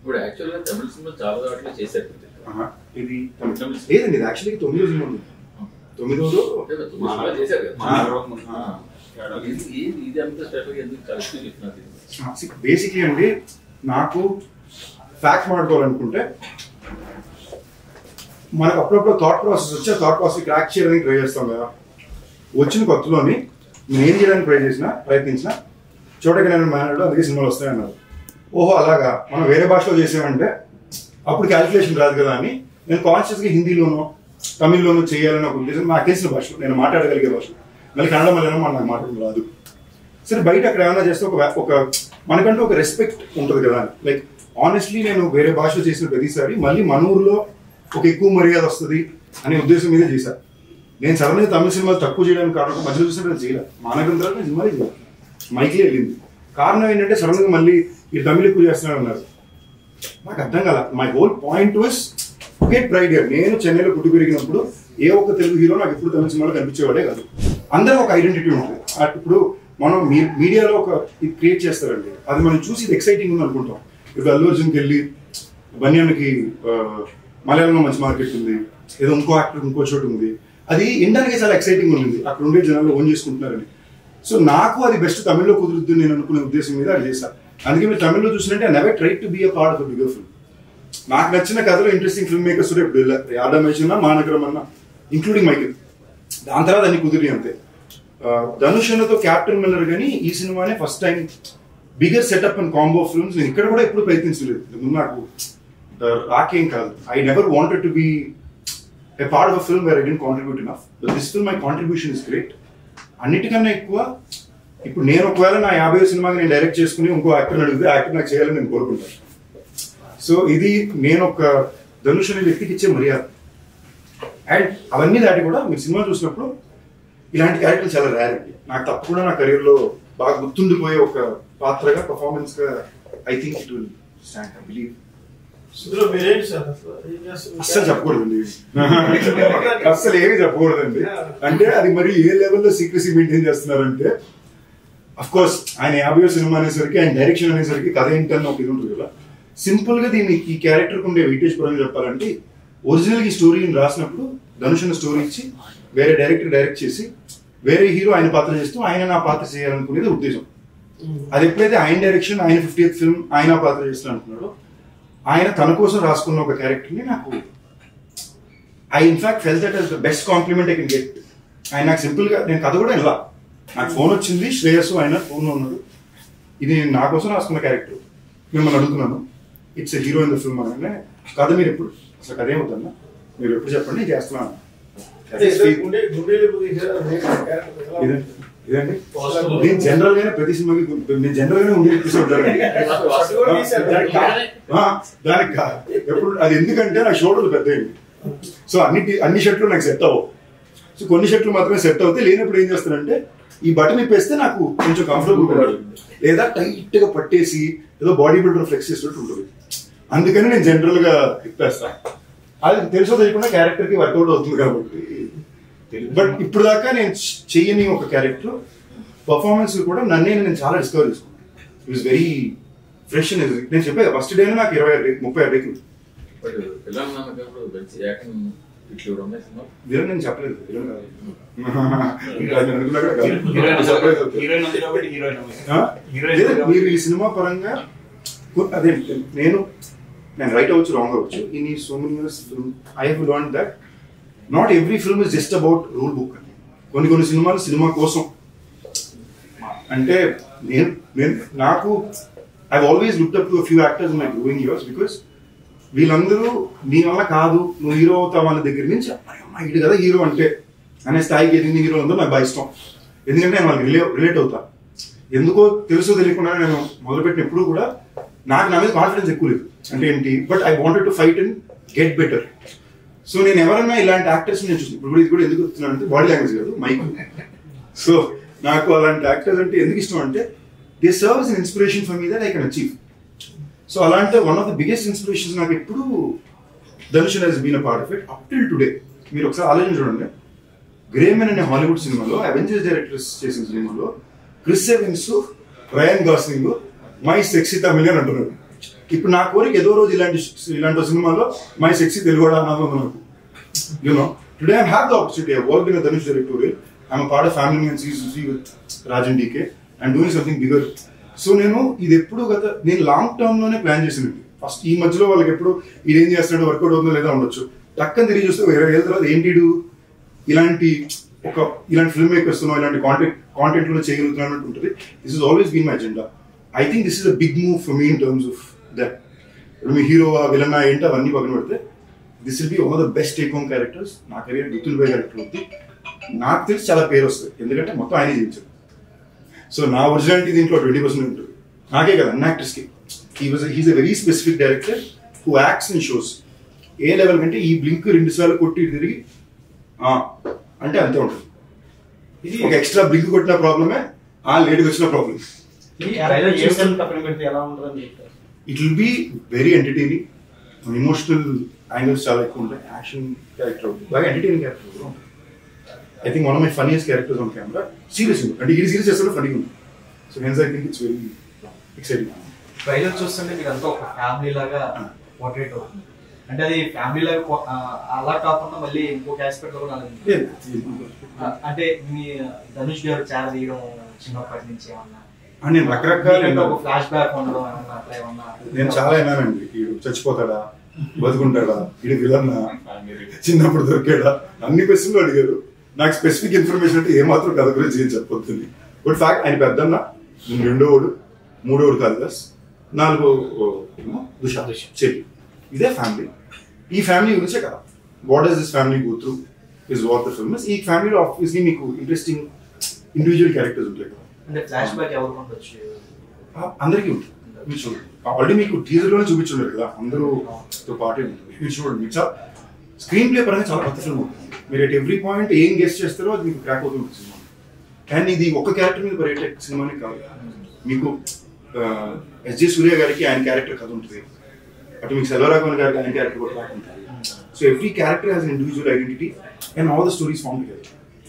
ఇప్పుడు యాక్చువల్ గా తమిళ సినిమా చాలా దాంట్లో చేశారు ఆహా, ఇది లేదండి ఇది యాక్చువల్లీ తొమ్మిదో సినిమా ఉంది తొమ్మిదో అంటే మరి తొమ్మిది సినిమాలు చేశారు కదా ఆ. ఆ. ఇది ఇది- ఇది అంత స్పెషల్ గా ఎందుకు చాలా ఎక్కువ చెప్తున్నారు బేసిక్లీ అండి నాకు ఫ్యాక్ట్ మాట్లాడుకోవాలనుకుంటే మనకు అప్పుడప్పుడు థాట్ ప్రాసెస్ వచ్చి థాట్ ప్రాసెస్ క్రాక్ చేయడానికి ట్రై చేస్తాం కదా వచ్చిన కొత్తలోని నేను ఏం చేయడానికి ట్రై చేసినా ప్రయత్నించిన చోటకి నేను మేనర్లో అందుకే సినిమాలు వస్తాయన్నారు ఓహో అలాగా మనం వేరే భాషలో చేసామంటే అప్పుడు క్యాలిక్యులేషన్ రాదు కదా అని నేను కాన్షియస్గా హిందీలోనో తమిళ్లోనో చేయాలని ఒక ఉద్దేశం నాకు తెలిసిన భాషలో నేను మాట్లాడగలిగే భాష మళ్ళీ కన్నడ మలయాళం మన నాకు మాట్లాడడం రాదు సరే బయట అక్కడ ఏమైనా చేస్తే ఒక ఒక మనకంటూ ఒక రెస్పెక్ట్ ఉంటుంది కదా లైక్ ఆనెస్ట్లీ నేను వేరే భాషలో చేసిన ప్రతిసారి మళ్ళీ మన ఊర్లో ఒక ఎక్కువ మర్యాద వస్తుంది అనే ఉద్దేశం మీద చేశాను నేను సడన్గా తమిళ సినిమాలు తక్కువ చేయడానికి కారణం మధ్యలో చూసినట్టు నేను చేయలేదు మానగం తర్వాత నేను సినిమాలే చేయలేదు మైక్లే వెళ్ళింది కారణం ఏంటంటే సడన్గా మళ్ళీ ఈ తమిళ ఎక్కువ చేస్తున్నాడు అన్నారు నాకు అర్థం కాల my whole point was get pride నేను చెన్నైలో పుట్టి పెరిగినప్పుడు ఏ ఒక్క తెలుగు హీరో నాకు ఎప్పుడు తమిళ సినిమాలో కనిపించేవాడే కాదు అందరూ ఒక ఐడెంటిటీ ఉంటుంది అట్ ఇప్పుడు మనం మీ మీడియాలో ఒక ఇది క్రియేట్ చేస్తారండి అది మనం చూసి ఇది ఎక్సైటింగ్ ఉంది అనుకుంటాం ఇప్పుడు అల్లు అర్జున్కి వెళ్ళి బన్యాన్కి ఆ, మలయాళంలో మంచి మార్కెట్ ఉంది ఏదో ఇంకో యాక్టర్ ఇంకో చోటు ఉంది అది ఇండానికి చాలా ఎక్సైటింగ్ ఉంది అక్కడ ఉండే జనాలు ఓన్ చేసుకుంటున్నారని సో నాకు అది బెస్ట్ తమిళ్లో కుదురుద్దు నేను అనుకునే ఉద్దేశం మీద అది చేశాను అందుకే మీరు తమిళ్లో చూసినట్టే I never try to be a part of bigger film నాకు నచ్చిన కథలో ఇంట్రెస్టింగ్ ఫిల్మ్ మేకర్స్ ఇప్పుడు యాదమేష్ అన్న మానగరం అన్న ఇంక్లూడింగ్ మైకిల్ దాని తర్వాత అన్ని కుదిరి అంతే ఆ, ధనుష్ అన్నతో క్యాప్టెన్ మిల్లర్ కానీ ఈ సినిమానే first time bigger setup and combo films నేను ఇక్కడ కూడా ఎప్పుడు ప్రయత్నించలేదు ముందు నాకు ఆ, రాకేం కాదు I never wanted to be a part of film where I didn't contribute enough this film my contribution is great అన్నిటికన్నా ఎక్కువ ఇప్పుడు నేను ఒకవేళ నా యాభై సినిమాకి నేను డైరెక్ట్ చేసుకుని ఇంకో యాక్టర్ అడిగితే యాక్టర్ నాకు చేయాలని నేను కోరుకుంటాను సో ఇది నేను ఒక ధనుష్ అనే వ్యక్తికి ఇచ్చే మర్యాద అండ్ అవన్నీ దాటి కూడా మీరు సినిమా చూసినప్పుడు ఇలాంటి క్యారెక్టర్లు చాలా రేర్ అండి నాకు తప్పకుండా నా career లో బాగా గుర్తుండిపోయే ఒక పాత్రగా పర్ఫార్మెన్స్ గా I think it will stand I believe ఇందులో మీరేంటి సార్ అసలు ఏం చేస్తున్నారు? అస్సలు చెప్పకూడదండి అస్సలు ఏమి చెప్పకూడదండి అంటే అది మరి ఏ లెవెల్లో సీక్రసీ మెయింటైన్ చేస్తున్నారంటే అఫ్ కోర్స్ ఆయన యాభై సినిమా అనేసరికి ఆయన డైరెక్షన్ అనేసరికి కథ ఏంటని ఒక ఇది ఉంటుంది కదా సింపుల్ గా దీన్ని ఈ క్యారెక్టర్ ఉండే వెయిటేజ్ పరంగా చెప్పాలంటే ఒరిజినల్ ఈ స్టోరీని రాసినప్పుడు ధనుష్ అన్న స్టోరీ ఇచ్చి వేరే డైరెక్టర్ డైరెక్ట్ చేసి వేరే హీరో ఆయన పాత్ర చేస్తూ ఆయన నా పాత్ర చేయాలనుకునేది ఉద్దేశం అది ఎప్పుడైతే ఆయన డైరెక్షన్ ఆయన ఫిఫ్టీ ఫిల్మ్ ఆయన పాత్ర చేస్తాను అనుకున్నాడో ఆయన తన కోసం రాసుకున్న ఒక క్యారెక్టర్ని నాకు I in fact fell that is the best compliment I can get ఆయన నాకు సింపుల్ గా నేను కథ కూడా ఇలా నాకు ఫోన్ వచ్చింది శ్రేయస్సు ఆయన ఫోన్ లో ఉన్నాడు ఇది నేను నా కోసం రాసుకున్న క్యారెక్టర్ మిమ్మల్ని అడుగుతున్నాను it's hero in the film అనగానే కథ మీరు ఎప్పుడు అసలు కథ ఏమవుతుందా మీరు ఎప్పుడు చెప్పండి నేను చేస్తున్నాను అంటే ఇద్దరు గుండె గుండెలు తీసారు, అదే క్యారెక్టర్ ఎలా ఇదే- ఉంటుంది? ఇదండి నేను జనరల్ గానే ప్రతి సినిమాకి నేను జనరల్ గానే ఉండి ఎపిసోడ్ కూడా తీశారు. దానికి కా- ఆ, దానికి కా- ఎప్పుడు అది ఎందుకంటే నా షోల్డర్లు పెద్ద సో అన్ని అన్ని షర్ట్లు నాకు సెట్ అవ్వవు సో కొన్ని షర్ట్లు మాత్రమే సెట్ అవుతాయి లేనప్పుడు ఏం చేస్తానంటే ఈ బటన్ ఇప్పేస్తే నాకు కొంచెం కంఫర్టబుల్ ఉంటుంది లేదా టైట్ గా పట్టేసి ఏదో బాడీ బిల్డర్ ఫ్లెక్స్ చేసినట్టు ఉంటుంది అందుకని నేను జనరల్ గా ఇప్పేస్తా అది తెలుసో తెలియకుండా క్యారెక్టర్ కి వర్కౌట్ అవుతుంది కాబట్టి బట్ ఇప్పుడు దాకా నేను చెయ్యని ఒక క్యారెక్టర్ పర్ఫార్మెన్స్ కూడా నన్నే నేను చాలా డిస్కవర్ చేసుకున్నాను ఇట్ వాస్ వెరీ ఫ్రెష్ నేను చెప్పా ఫస్ట్ డే నాకు ఇరవై ఆరు ముప్పై ఆరు రేకులు బట్ తెలంగాణ మంచి యాక్టింగ్ ఇట్లు ఉన్నాయి సినిమా వీరన్ నేను చెప్పలేదు వీరన్ కాదు. ఇంకా నేను అనుకున్నా కూడా కాదు. చెప్పలేదు. హీరోయిన్ ఉంది కాబట్టి హీరోయిన్ ఆ? లేదు, మీరు ఈ సినిమా పరంగా కు- అదే నేను నేను రైట్ అవ్వచ్చు రాంగ్ అవ్వచ్చు ఇన్ ఈ so many years I have learn that not every film is just about rule book కొన్ని కొన్ని సినిమాలు సినిమా కోసం అంటే నేను నేను నాకు I always look up to few actors my growing years because వీళ్ళందరూ నీ వల్ల కాదు నువ్వు హీరో అవుతావు అన్న దగ్గర నుంచి అమ్మాయి ఇటు కదా హీరో అంటే అనే స్థాయికి ఎదిగిన హీరో అందరూ నాకు బాగా ఇష్టం ఎందుకంటే నేను వాళ్ళకి రిలే రిలేట్ అవుతా ఎందుకో తెలుసో తెలియకుండా నేను మొదలుపెట్టిన ఎప్పుడు కూడా నాకు నా మీద కాన్ఫిడెన్స్ ఎక్కువ లేదు అంటే ఏంటి but I wanted to fight and get better so నేను ఎవరన్నా ఇలాంటి యాక్టర్స్ నేను చూసి ఇప్పుడు కూడా ఇది కూడా ఎందుకు చెప్తున్నాను అంటే బాడీ లాంగ్వేజ్ కాదు మైక్ సో నాకు అలాంటి యాక్టర్స్ అంటే ఎందుకు ఇష్టం అంటే they serves in inspiration for me that I can achieve so అలాంటి one of the biggest inspirations నాకు ఎప్పుడు ధనుషన్ he's been a part of it up till today మీరు ఒకసారి ఆలోచన చూడండి గ్రేమెన్ అనే హాలీవుడ్ సినిమాలో అవెంజర్స్ డైరెక్టర్స్ చేసిన సినిమాలో Chris Evans Ryan Gosling my sexy Tamil అని అంటున్నారు ఇప్పుడు నా కోరిక ఏదో రోజు ఇలాంటి ఇలాంటి సినిమాలో మై సెక్సీ తెలుగు అన్నది ఉంది నాకు you know today I have the opportunity I work in Dhanush directorial I'm part of Family Man see with రాజన్ DK and doing something bigger so నేను ఇది ఎప్పుడు గత నేను లాంగ్ టర్మ్ లోనే ప్లాన్ చేసినట్టు ఫస్ట్ ఈ మధ్యలో వాళ్ళకి ఎప్పుడు ఇది ఏం చేస్తున్నాడు వర్కౌట్ అవుతుందో లేదా ఉండొచ్చు టక్కని తిరిగి చూస్తే వేరే ఏళ్ళ తర్వాత ఏంటి వీడు ఇలాంటి ఒక ఇలాంటి ఫిల్మ్ మేకర్స్ ఇలాంటి కాంటెంట్ కాంటెంట్ లో చేయగలుగుతున్నాను ఉంటుంది this is always been my agenda I think this is a big move for me in terms of that ఇప్పుడు మీ హీరో విలన్ ఏంటి అవన్నీ పక్కన పెడితే this will be one of the best take home characters నా career గుర్తుండిపోయే character ఉంది నాకు తెలిసి చాలా పేరు వస్తుంది ఎందుకంటే మొత్తం ఆయనే జీవించాడు సో నా ఒరిజినాలిటీ దీంట్లో ట్వంటీ పర్సెంట్ ఉంటుంది నాకే కదా అన్ని యాక్టర్స్ కి he was he's a very specific director who acts in shows ఏ లెవెల్ కంటే ఈ బ్లింక్ రెండు సార్లు కొట్టి ఇటు తిరిగి ఆ, అంటే అంతే ఉంటుంది ఇది ఒక ఎక్స్ట్రా బ్లింక్ కొట్టిన ప్రాబ్లమే ఆ లేట్కి వచ్చిన ప్రాబ్లం ఈ ట్రైలర్ చూసాను పక్కన పెడితే ఎలా ఉంటుందని చెప్తారు it will be very entertaining emotional angles చాలా ఎక్కువ ఉంటాయి యాక్షన్ క్యారెక్టర్ బాగా ఎంటర్టైనింగ్ క్యారెక్టర్ కూడా ఉంటుంది I think one of my funniest characters on camera serious అంటే ఇది సీరియస్ చేస్తే ఫనీ ఉంది so hence I think it's very exciting trailer చూస్తుంటే మీకు అంతా ఒక ఫ్యామిలీ లాగా పోర్ట్రేట్ అవుతుంది అంటే అది ఫ్యామిలీ లాగా పో- ఆ, అలా కాకుండా మళ్ళీ ఇంకొక ఆస్పెక్ట్ లో కూడా అలా ఉంది. ఆ, అంటే మీ ధనుష్ గారు చార తీయడం చిన్నప్పటి నుంచి ఏమన్నా నేను రకరకాల మీకంటే ఒక ఫ్లాష్ బ్యాక్ ఉండడం ఏమన్నా అట్లా ఏమన్నా నేను చాలా విన్నానండి వీడు చచ్చిపోతాడా బతుకుంటాడా వీడు విలన్నా చిన్నప్పుడు దొరికాడా అన్ని క్వశ్చన్లు అడిగారు నాకు స్పెసిఫిక్ ఇన్ఫర్మేషన్ అంటే ఏమాత్రం కథ గురించి ఏం చెప్పొద్దు బట్ ఫ్యాక్ట్ ఆయన పెద్దన్న నేను రెండో ఓడు మూడో ఓడు కాళిదాస్ నాలుగో ఏమో దుషా చెల్లి ఇదే ఫ్యామిలీ ఈ ఫ్యామిలీ గురించే కదా what is this family go through is what the film ఈ ఫ్యామిలీలో ఆబ్వియస్లీ మీకు ఇంట్రెస్టింగ్ ఇండివిజువల్ క్యారెక్టర్స్ ఉంటాయి కదా అంటే ఫ్లాష్ బ్యాక్ ఎవరికి ఉండొచ్చు ఆ, అందరికీ ఉంటుంది మీరు చూడండి ఆల్రెడీ మీకు టీజర్ లోనే చూపించుంటారు కదా అందరూ తో పాటే ఉంటుంది మీరు చూడండి మీకు చాలా స్క్రీన్ ప్లే పరంగా చాలా కొత్త ఫిల్మ్ ఉంటుంది మీరు ఎట్ ఎవ్రీ పాయింట్ ఏం గెస్ట్ చేస్తారో అది మీకు క్రాక్ అవుతుంది సినిమా అండ్ ఇది ఒక క్యారెక్టర్ మీద పరేట సినిమానే కాదు మీకు ఎస్జే సూర్య గారికి ఆయన క్యారెక్టర్ కథ ఉంటుంది అటు మీకు సెల్వరాఘవన్ గారికి ఆయన క్యారెక్టర్ కూడా ట్రాక్ ఉంటుంది so every character has individual identity and all the stories form together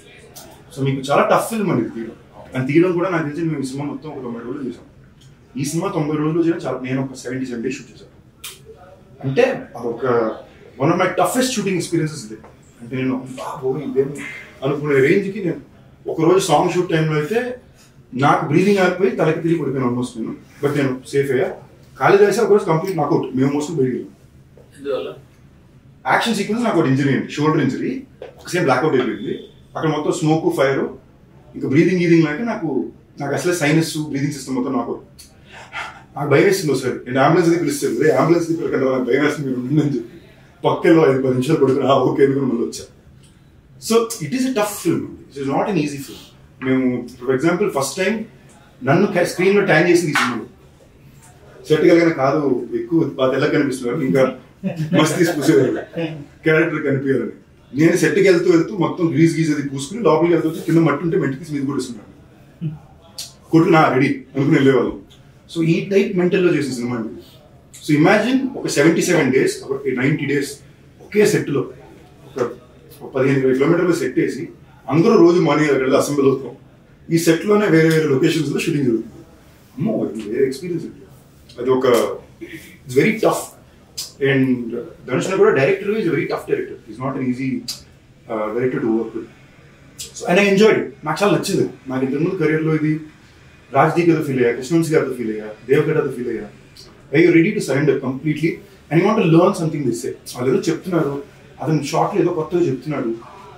so మీకు చాలా టఫ్ ఫిల్మ్ అండి ఇది తీయడం అండ్ తీయడం కూడా నాకు తెలిసి మేము ఈ సినిమా మొత్తం ఒక తొంభై రోజులు చేసాం ఈ సినిమా తొంభై రోజులు చేయడం చాలా నేను ఒక సెవెంటీ సెవెన్ డేస్ షూట్ చేశాను అంటే అదొక one of my toughest shooting experiences ఇది అంటే నేను బాబోయ్ ఇదేం అనుకునే రేంజ్కి నేను ఒక రోజు సాంగ్ షూట్ టైంలో అయితే నాకు బ్రీదింగ్ ఆగిపోయి తలకి తిరిగి పడిపోయాను ఆల్మోస్ట్ నేను బట్ నేను సేఫ్ అయ్యా కాళిదాస్ ఒక రోజు కంప్లీట్ నాకౌట్ మేము మోసం పెరిగాను ఎందువల్ల యాక్షన్ సీక్వెన్స్ నాకు ఒకటి ఇంజరీ అండి షోల్డర్ ఇంజరీ ఒకసేపు బ్లాక్అవుట్ అయిపోయింది అక్కడ మొత్తం స్మోక్ ఫైర్ ఇంకా బ్రీదింగ్ గీదింగ్ లాగా నాకు నాకు అసలే సైనస్ బ్రీదింగ్ సిస్టమ్ మొత్తం నాకు నాకు భయం వేసింది ఒకసారి నేను అంబులెన్స్ దగ్గర పిలుస్తాను రే అంబులెన్స్ దగ్గర కంటే నాకు భయం వేస్తుంది మీరు ఉండండి అని చెప్పి పక్కలో ఐదు పది నిమిషాలు పడుకుని ఆ ఓకే అనుకుని మళ్ళీ వచ్చా so it is a tough film it is not an easy film మేము ఫర్ ఎగ్జాంపుల్ ఫస్ట్ టైం నన్ను స్క్రీన్ లో ట్యాన్ చేసింది ఈ సినిమాలో సెట్ కలిగిన కాదు ఎక్కువ బాగా తెల్లగా కనిపిస్తున్నారు ఇంకా మస్తు తీసి పూసేవారు క్యారెక్టర్ కనిపించాలని నేను సెట్కి వెళ్తూ వెళ్తూ మొత్తం గ్రీస్ గీస్ అది పూసుకుని లోపలికి వెళ్తూ వచ్చి కింద మట్టి ఉంటే మెట్టి తీసి మీద కొట్టేసుకున్నాను కొట్టు నా రెడీ అనుకుని వెళ్ళేవాళ్ళం సో ఈ టైప్ మెంటల్లో చేసిన సినిమా అండి సో ఇమాజిన్ ఒక సెవెంటీ సెవెన్ డేస్ ఒక నైంటీ డేస్ ఒకే సెట్లో ఒక ఒక పదిహేను ఇరవై కిలోమీటర్లు సెట్ వేసి అందరూ రోజు మార్నింగ్ అక్కడ అసెంబ్లీ అవుతాం ఈ సెట్లోనే వేరే వేరే లొకేషన్స్లో షూటింగ్ జరుగుతుంది అమ్మో అది వేరే ఎక్స్పీరియన్స్ అండి అది ఒక it's very tough and Dhanush కూడా director is very tough director is not an easy director to work so and I enjoyed నాకు చాలా నచ్చింది నాకు ఇంతకుముందు కెరియర్లో ఇది రాజ్దీప్ ఏదో ఫీల్ అయ్యా కృష్ణవంశీ గారితో ఫీల్ అయ్యా దేవగడ్ ఏదో ఫీల్ అయ్యా I you ready to surrender completely and want learn something this వాళ్ళు ఏదో చెప్తున్నారు అతను షార్ట్లో ఏదో కొత్తగా చెప్తున్నాడు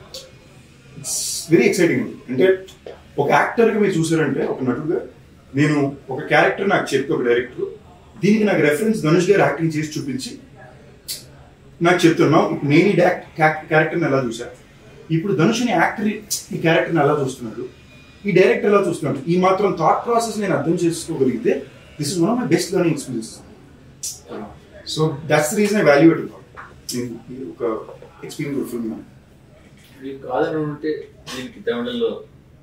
ఇట్స్ వెరీ ఎక్సైటింగ్ అంటే ఒక యాక్టర్గా మీరు చూసారంటే ఒక నటుడుగా నేను ఒక క్యారెక్టర్ నాకు చెప్పి ఒక డైరెక్టర్ దీనికి నాకు రెఫరెన్స్ ధనుష్ గారు యాక్టింగ్ చేసి చూపించి నాకు చెప్తున్నావు ఇప్పుడు నేను ఈ క్యారెక్టర్ని ఎలా చూసా ఇప్పుడు ధనుష్ని యాక్టర్ ఈ క్యారెక్టర్ని ఎలా చూస్తున్నాడు ఈ డైరెక్టర్ ఎలా చూస్తున్నాడు ఈ మాత్రం థాట్ ప్రాసెస్ నేను అర్థం చేసుకోగలిగితే this is one of my best learning experience so that's the reason I valuate నేను ఒక ఎక్స్పీరియన్స్ ఫిల్మ్ మీకు కాదని ఉంటే దీనికి తమిళంలో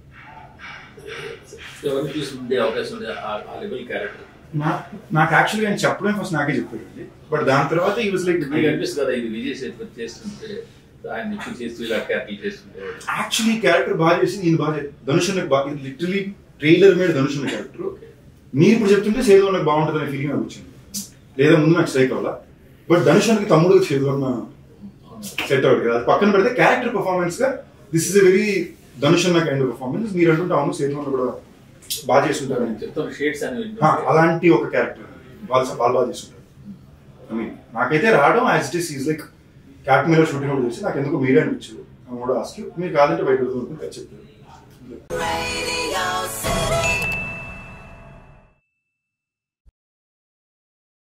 ఎవరిని చూసి ఉండే అవకాశం ఉండే ఆ- ఆ లెవెల్ క్యారెక్టర్ నా- నాకు యాక్చువల్గా ఆయన చెప్పడం ఫస్ట్ నాకే చెప్పాడండి బట్ దాని తర్వాత ఈ వాజ్ లైక్ మీకు అనిపిస్తుంది కదా ఇది విజయ్ సేతుపతి చేస్తుంటే ఆయన ఎక్కువ చేస్తూ ఇలా క్యారెక్టర్ చేస్తుంటే యాక్చువల్లీ క్యారెక్టర్ బాగా చేసి నేను బాగా చే- ధనుష్ నాకు బాగా లిటరలీ ట్రైలర్ మీద ధనుష్ ఉన్న క్యారెక్టర్ మీరు ఇప్పుడు చెప్తుంటే సేదో నాకు బాగుంటుంది అనే ఫీలింగ్ నాకు వచ్చింది లేదా ముందు నాకు స్ట్రైక్ అవ్వాలా బట్ ధనుష్ అన్నకి తమ్ముడు చేదువన్న సెట్ అవ్వదు కదా అది పక్కన పెడితే క్యారెక్టర్ పర్ఫార్మెన్స్ గా this is a very Dhanush అన్న కైండ్ ఆఫ్ పర్ఫార్మెన్స్ మీరు అంటుంటే అవును సేతువన్న కూడా బాగా చేస్తుంటారు అని చెప్తాను షేడ్స్ అని ఆ, అలాంటి ఒక క్యారెక్టర్ వాళ్ళు వాళ్ళు బాగా చేస్తుంటారు ఐ మీన్ నాకైతే రావడం as it is is like cat మీద షూటింగ్ కూడా చూసి నాకు ఎందుకు మీరే అనిపించు కూడా ఆస్క్ మీరు కాదంటే బయట ఉంటుంది చెప్తారు Radio City.